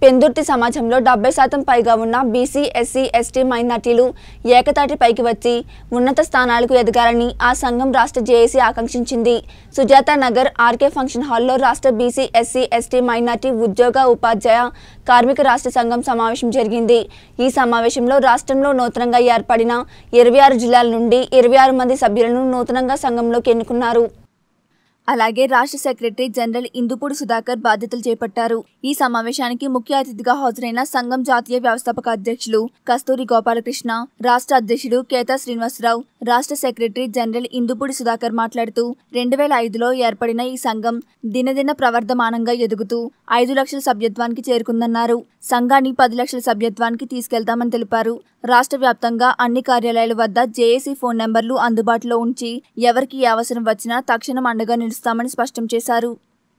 పెందుర్తి సమాజంలో డెబ్బై శాతం పైగా ఉన్న బీసీ ఎస్సీ ఎస్టీ మైనార్టీలు ఏకతాటి పైకి వచ్చి ఉన్నత స్థానాలకు ఎదగాలని ఆ సంఘం రాష్ట్ర జేఏసీ ఆకాంక్షించింది సుజాత నగర్ ఆర్కే ఫంక్షన్ హాల్లో రాష్ట్ర బీసీ ఎస్సీ ఎస్టీ మైనార్టీ ఉద్యోగ ఉపాధ్యాయ కార్మిక రాష్ట్ర సంఘం సమావేశం జరిగింది ఈ సమావేశంలో రాష్ట్రంలో నూతనంగా ఏర్పడిన ఇరవై ఆరు జిల్లాల నుండి ఇరవై ఆరు మంది సభ్యులను నూతనంగా సంఘంలోకి ఎన్నుకున్నారు అలాగే రాష్ట్ర సెక్రటరీ జనరల్ ఇందుపూడి సుధాకర్ బాధ్యతలు చేపట్టారు ఈ సమావేశానికి ముఖ్య అతిథిగా హాజరైన సంఘం జాతీయ వ్యవస్థాపక అధ్యక్షులు కస్తూరి గోపాలకృష్ణ రాష్ట్ర అధ్యక్షుడు కేతా శ్రీనివాసరావు రాష్ట్ర సెక్రటరీ జనరల్ ఇందుపూడి సుధాకర్ మాట్లాడుతూ రెండు వేల ఐదులో ఏర్పడిన ఈ సంఘం దినదిన ప్రవర్ధమానంగా ఎదుగుతూ ఐదు లక్షల సభ్యత్వానికి చేరుకుందన్నారు సంఘాన్ని పది లక్షల సభ్యత్వానికి తీసుకెళ్తామని తెలిపారు రాష్ట్ర వ్యాప్తంగా అన్ని కార్యాలయాల వద్ద జేఏసీ ఫోన్ నెంబర్లు అందుబాటులో ఉంచి ఎవరికి ఏ అవసరం వచ్చినా తక్షణం అండగా నిలుస్తామని స్పష్టం చేశారు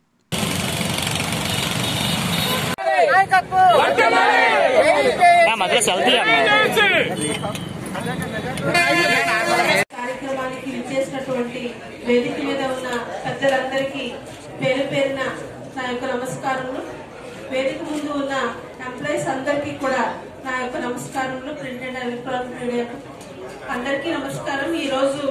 నా మధ్యలో సెల్ఫీ అన్నా కార్యక్రమానికి ఇచ్చేసినటువంటి వేదిక మీద ఉన్న పెద్దలందరికీ పేరు పేరున నా యొక్క నమస్కారములు వేదిక ముందు ఉన్న ఎంప్లాయీస్ అందరికీ కూడా నా యొక్క నమస్కారములు ప్రింట్ అండ్ ఎలక్ట్రానిక్ మీడియా అందరికీ నమస్కారం ఈ రోజు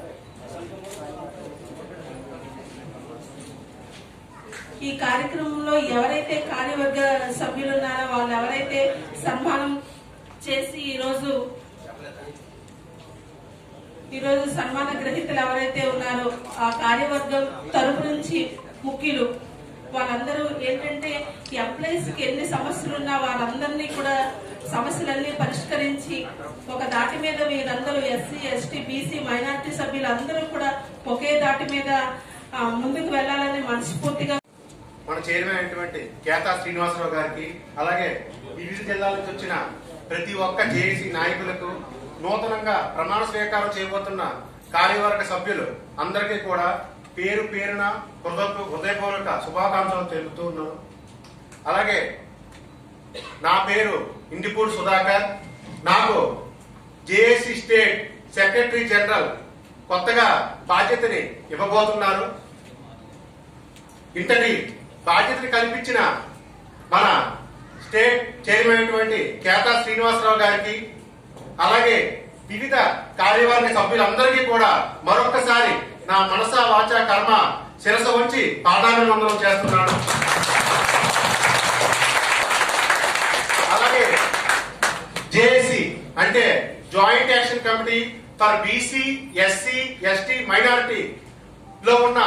ఈ కార్యక్రమంలో ఎవరైతే కార్యవర్గ సభ్యులు ఉన్నారో వాళ్ళు ఎవరైతే సన్మానం చేసి ఈ రోజు ఈ రోజు సన్మాన గ్రహీతలు ఎవరైతే ఉన్నారో ఆ కార్యవర్గం తరపు నుంచి ముఖ్యులు వాళ్ళందరూ ఏంటంటే ఎంప్లాయీస్ కి ఎన్ని సమస్యలు ఉన్నా వాళ్ళందరినీ కూడా సమస్యలన్నీ పరిష్కరించి ఒక దాటి మీద వీరందరూ ఎస్సీ ఎస్టీ బీసీ మైనార్టీ సభ్యులు అందరూ కూడా ఒకే దాటి మీద ఆ, ముందుకు వెళ్లాలని మనస్ఫూర్తిగా మన చైర్మన్ అయినటువంటి కేతా శ్రీనివాసరావు గారికి అలాగే వివిధ జిల్లాల నుంచి వచ్చిన ప్రతి ఒక్క జేఏసీ నాయకులకు నూతనంగా ప్రమాణ స్వీకారం చేయబోతున్న కార్యవర్గ సభ్యులు అందరికీ కూడా పేరు పేరున హృదయ హృదయపూర్వక శుభాకాంక్షలు తెలుపుతున్నాను అలాగే నా పేరు ఇండిపూడి సుధాకర్ నాకు జేఏసీ స్టేట్ సెక్రటరీ జనరల్ కొత్తగా బాధ్యతని ఇవ్వబోతున్నారు ఇంతటి బాధ్యతని కల్పించిన మన స్టేట్ చైర్మన్ అయినటువంటి కేతా శ్రీనివాసరావు గారికి అలాగే వివిధ కార్యవర్గ సభ్యులందరికీ కూడా మరొక్కసారి నా మనస వాచ కర్మ శిరస ఉంచి పాదాభివందనం చేస్తున్నాను అలాగే జేఏసీ అంటే joint action committee for BC SC ST minority లో ఉన్న